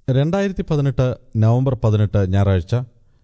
രണ്ടായിരത്തി പതിനെട്ട് നവംബർ പതിനെട്ട് ഞായറാഴ്ച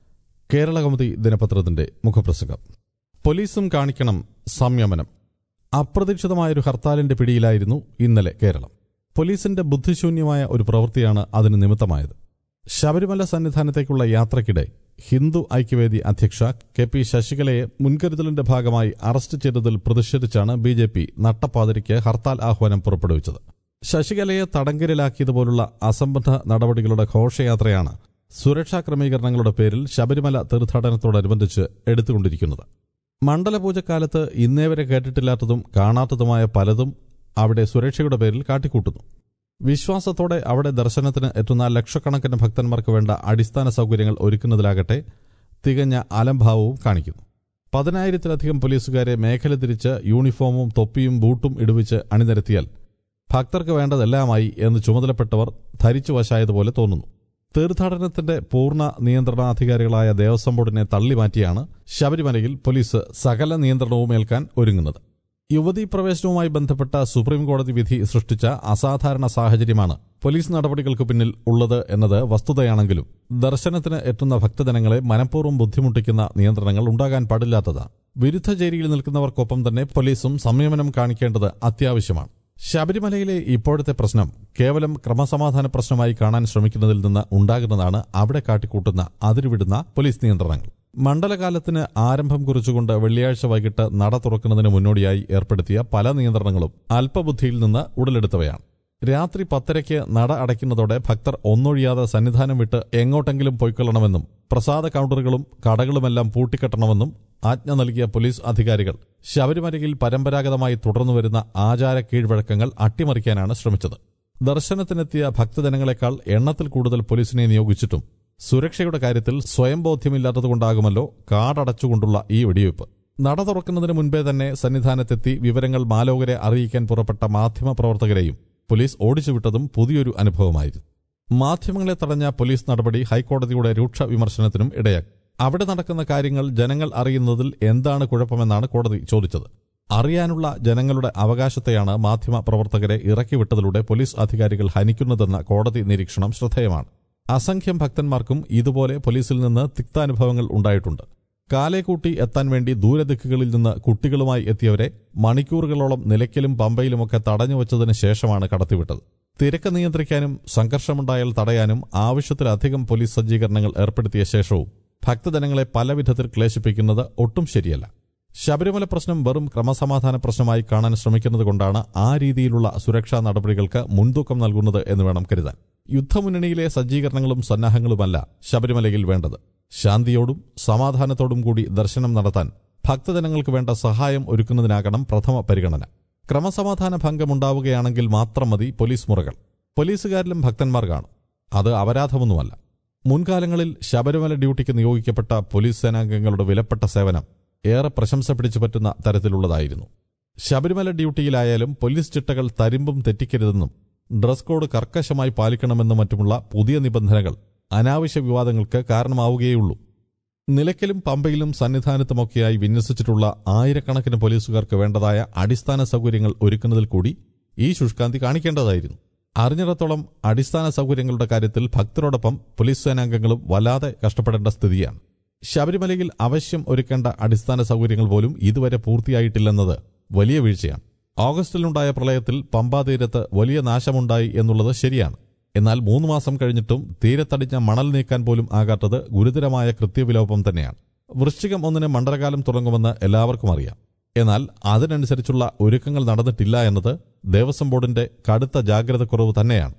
കേരള കൗമുദി ദിനപത്രത്തിന്റെ മുഖപ്രസംഗം പോലീസും കാണിക്കണം സംയമനം അപ്രതീക്ഷിതമായൊരു ഹർത്താലിന്റെ പിടിയിലായിരുന്നു ഇന്നലെ കേരളം പോലീസിന്റെ ബുദ്ധിശൂന്യമായ ഒരു പ്രവൃത്തിയാണ് അതിന് നിമിത്തമായത് ശബരിമല സന്നിധാനത്തേക്കുള്ള യാത്രയ്ക്കിടെ ഹിന്ദു ഐക്യവേദി അധ്യക്ഷ കെ പി ശശികലയെ മുൻകരുതലിന്റെ ഭാഗമായി അറസ്റ്റ് ചെയ്തതിൽ പ്രതിഷേധിച്ചാണ് ബി ജെ പി നട്ടപ്പാതിരിക്ക് ഹർത്താൽ ആഹ്വാനം പുറപ്പെടുവിച്ചത് ശശികലയെ തടങ്കലിലാക്കിയതുപോലുള്ള അസംബന്ധ നടപടികളുടെ ഘോഷയാത്രയാണ് സുരക്ഷാ ക്രമീകരണങ്ങളുടെ പേരിൽ ശബരിമല തീർത്ഥാടനത്തോടനുബന്ധിച്ച് എടുത്തുകൊണ്ടിരിക്കുന്നത് മണ്ഡലപൂജക്കാലത്ത് ഇന്നേവരെ കേട്ടിട്ടില്ലാത്തതും കാണാത്തതുമായ പലതും അവിടെ സുരക്ഷയുടെ പേരിൽ കാട്ടിക്കൂട്ടുന്നു വിശ്വാസത്തോടെ അവിടെ ദർശനത്തിന് എത്തുന്ന ലക്ഷക്കണക്കിന് ഭക്തന്മാർക്ക് വേണ്ട അടിസ്ഥാന സൗകര്യങ്ങൾ ഒരുക്കുന്നതിലാകട്ടെ തികഞ്ഞ അലംഭാവവും കാണിക്കുന്നു പതിനായിരത്തിലധികം പോലീസുകാരെ മേഖല തിരിച്ച് യൂണിഫോമും തൊപ്പിയും ബൂട്ടും ഇടുവിച്ച് അണിനിരത്തിയാൽ ഭക്തർക്ക് വേണ്ടതെല്ലാമായി എന്ന് ചുമതലപ്പെട്ടവർ ധരിച്ചു വശായതുപോലെ തോന്നുന്നു തീർത്ഥാടനത്തിന്റെ പൂർണ്ണ നിയന്ത്രണാധികാരികളായ ദേവസ്വം ബോർഡിനെ തള്ളിമാറ്റിയാണ് ശബരിമലയിൽ പോലീസ് സകല നിയന്ത്രണവും ഏൽക്കാൻ ഒരുങ്ങുന്നത് യുവതീ പ്രവേശനവുമായി ബന്ധപ്പെട്ട സുപ്രീം കോടതി വിധി സൃഷ്ടിച്ച അസാധാരണ സാഹചര്യമാണ് പോലീസ് നടപടികൾക്ക് പിന്നിൽ ഉള്ളത് എന്നത് വസ്തുതയാണെങ്കിലും ദർശനത്തിന് എത്തുന്ന ഭക്തജനങ്ങളെ മനഃപൂർവ്വം ബുദ്ധിമുട്ടിക്കുന്ന നിയന്ത്രണങ്ങൾ ഉണ്ടാകാൻ പാടില്ലാത്തതാണ് വിരുദ്ധ ചേരിയിൽ നിൽക്കുന്നവർക്കൊപ്പം തന്നെ പോലീസും സംയമനം കാണിക്കേണ്ടത് അത്യാവശ്യമാണ് ശബരിമലയിലെ ഇപ്പോഴത്തെ പ്രശ്നം കേവലം ക്രമസമാധാന പ്രശ്നമായി കാണാൻ ശ്രമിക്കുന്നതിൽ നിന്ന് ഉണ്ടാകുന്നതാണ് അവിടെ കാട്ടിക്കൂട്ടുന്ന അതിരുവിടുന്ന പോലീസ് നിയന്ത്രണങ്ങൾ മണ്ഡലകാലത്തിന് ആരംഭം കുറിച്ചുകൊണ്ട് വെള്ളിയാഴ്ച വൈകിട്ട് നട തുറക്കുന്നതിന് മുന്നോടിയായി ഏർപ്പെടുത്തിയ പല നിയന്ത്രണങ്ങളും അല്പബുദ്ധിയിൽ നിന്ന് ഉടലെടുത്തവയാണ് രാത്രി പത്തരയ്ക്ക് നട അടയ്ക്കുന്നതോടെ ഭക്തർ ഒന്നൊഴിയാതെ സന്നിധാനം വിട്ട് എങ്ങോട്ടെങ്കിലും പൊയ്ക്കൊള്ളണമെന്നും പ്രസാദ കൌണ്ടറുകളും കടകളുമെല്ലാം പൂട്ടിക്കെട്ടണമെന്നും ആജ്ഞ നൽകിയ പോലീസ് അധികാരികൾ ശബരിമലയിൽ പരമ്പരാഗതമായി തുടർന്നുവരുന്ന ആചാര കീഴ്വഴക്കങ്ങൾ അട്ടിമറിക്കാനാണ് ശ്രമിച്ചത് ദർശനത്തിനെത്തിയ ഭക്തജനങ്ങളെക്കാൾ എണ്ണത്തിൽ കൂടുതൽ പോലീസിനെ നിയോഗിച്ചിട്ടും സുരക്ഷയുടെ കാര്യത്തിൽ സ്വയം ബോധ്യമില്ലാത്തതുകൊണ്ടാകുമല്ലോ കാടടച്ചുകൊണ്ടുള്ള ഈ വെടിവയ്പ് നട തുറക്കുന്നതിന് മുൻപേ തന്നെ സന്നിധാനത്തെത്തി വിവരങ്ങൾ മാലോകരെ അറിയിക്കാൻ പുറപ്പെട്ട മാധ്യമപ്രവർത്തകരെയും പോലീസ് ഓടിച്ചുവിട്ടതും പുതിയൊരു അനുഭവമായിരുന്നു മാധ്യമങ്ങളെ തടഞ്ഞ പോലീസ് നടപടി ഹൈക്കോടതിയുടെ രൂക്ഷ വിമർശനത്തിനും ഇടയാക്കി അവിടെ നടക്കുന്ന കാര്യങ്ങൾ ജനങ്ങൾ അറിയുന്നതിൽ എന്താണ് കുഴപ്പമെന്നാണ് കോടതി ചോദിച്ചത് അറിയാനുള്ള ജനങ്ങളുടെ അവകാശത്തെയാണ് മാധ്യമ പ്രവർത്തകരെ ഇറക്കിവിട്ടതിലൂടെ പോലീസ് അധികാരികൾ ഹനിക്കുന്നതെന്ന കോടതി നിരീക്ഷണം ശ്രദ്ധേയമാണ് അസംഖ്യം ഭക്തന്മാർക്കും ഇതുപോലെ പോലീസിൽ നിന്ന് തിക്താനുഭവങ്ങൾ ഉണ്ടായിട്ടുണ്ട് കാലേക്കൂട്ടി എത്താൻ വേണ്ടി ദൂരദിക്കുകളിൽ നിന്ന് കുട്ടികളുമായി എത്തിയവരെ മണിക്കൂറുകളോളം നിലയ്ക്കലും പമ്പയിലുമൊക്കെ തടഞ്ഞുവച്ചതിന് ശേഷമാണ് കടത്തിവിട്ടത് തിരക്ക് നിയന്ത്രിക്കാനും സംഘർഷമുണ്ടായാൽ തടയാനും ആവശ്യത്തിലധികം പോലീസ് സജ്ജീകരണങ്ങൾ ഏർപ്പെടുത്തിയ ശേഷവും ഭക്തജനങ്ങളെ പലവിധത്തിൽ ക്ലേശിപ്പിക്കുന്നത് ഒട്ടും ശരിയല്ല ശബരിമല പ്രശ്നം വെറും ക്രമസമാധാന പ്രശ്നമായി കാണാൻ ശ്രമിക്കുന്നത് കൊണ്ടാണ് ആ രീതിയിലുള്ള സുരക്ഷാ നടപടികൾക്ക് മുൻതൂക്കം നൽകുന്നത് എന്ന് വേണം കരുതാൻ യുദ്ധമുന്നണിയിലെ സജ്ജീകരണങ്ങളും സന്നാഹങ്ങളുമല്ല ശബരിമലയിൽ വേണ്ടത് ശാന്തിയോടും സമാധാനത്തോടും കൂടി ദർശനം നടത്താൻ ഭക്തജനങ്ങൾക്ക് വേണ്ട സഹായം ഒരുക്കുന്നതിനാകണം പ്രഥമ പരിഗണന ക്രമസമാധാന ഭംഗമുണ്ടാവുകയാണെങ്കിൽ മാത്രം മതി പോലീസ് മുറകൾ പോലീസുകാരിലും ഭക്തന്മാർ കാണും അത് അപരാധമൊന്നുമല്ല മുൻകാലങ്ങളിൽ ശബരിമല ഡ്യൂട്ടിക്ക് നിയോഗിക്കപ്പെട്ട പോലീസ് സേനാംഗങ്ങളുടെ വിലപ്പെട്ട സേവനം ഏറെ പ്രശംസ പിടിച്ചു പറ്റുന്ന തരത്തിലുള്ളതായിരുന്നു ശബരിമല ഡ്യൂട്ടിയിലായാലും പോലീസ് ചിട്ടകൾ തരിമ്പും തെറ്റിക്കരുതെന്നും ഡ്രസ് കോഡ് കർക്കശമായി പാലിക്കണമെന്നും മറ്റുമുള്ള പുതിയ നിബന്ധനകൾ അനാവശ്യ വിവാദങ്ങൾക്ക് കാരണമാവുകയുള്ളൂ നിലയ്ക്കലും പമ്പയിലും സന്നിധാനത്തുമൊക്കെയായി വിന്യസിച്ചിട്ടുള്ള ആയിരക്കണക്കിന് പോലീസുകാർക്ക് വേണ്ടതായ അടിസ്ഥാന സൗകര്യങ്ങൾ ഒരുക്കുന്നതിൽ കൂടി ഈ ശുഷ്കാന്തി കാണിക്കേണ്ടതായിരുന്നു അറിഞ്ഞിടത്തോളം അടിസ്ഥാന സൗകര്യങ്ങളുടെ കാര്യത്തിൽ ഭക്തരോടൊപ്പം പോലീസ് സേനാംഗങ്ങളും വല്ലാതെ കഷ്ടപ്പെടേണ്ട സ്ഥിതിയാണ് ശബരിമലയിൽ അവശ്യം ഒരുക്കേണ്ട അടിസ്ഥാന സൗകര്യങ്ങൾ പോലും ഇതുവരെ പൂർത്തിയായിട്ടില്ലെന്നത് വലിയ വീഴ്ചയാണ് ഓഗസ്റ്റിലുണ്ടായ പ്രളയത്തിൽ പമ്പാതീരത്ത് വലിയ നാശമുണ്ടായി എന്നുള്ളത് ശരിയാണ് എന്നാൽ മൂന്ന് മാസം കഴിഞ്ഞിട്ടും തീരത്തടിഞ്ഞ മണൽ നീക്കാൻ പോലും ആകാത്തത് ഗുരുതരമായ കൃത്യവിലോപം തന്നെയാണ് വൃശ്ചികം ഒന്നിന് മണ്ഡലകാലം തുടങ്ങുമെന്ന് എല്ലാവർക്കും അറിയാം എന്നാൽ അതിനനുസരിച്ചുള്ള ഒരുക്കങ്ങൾ നടന്നിട്ടില്ല എന്നത് ദേവസ്വം ബോർഡിന്റെ കടുത്ത ജാഗ്രതക്കുറവ് തന്നെയാണ്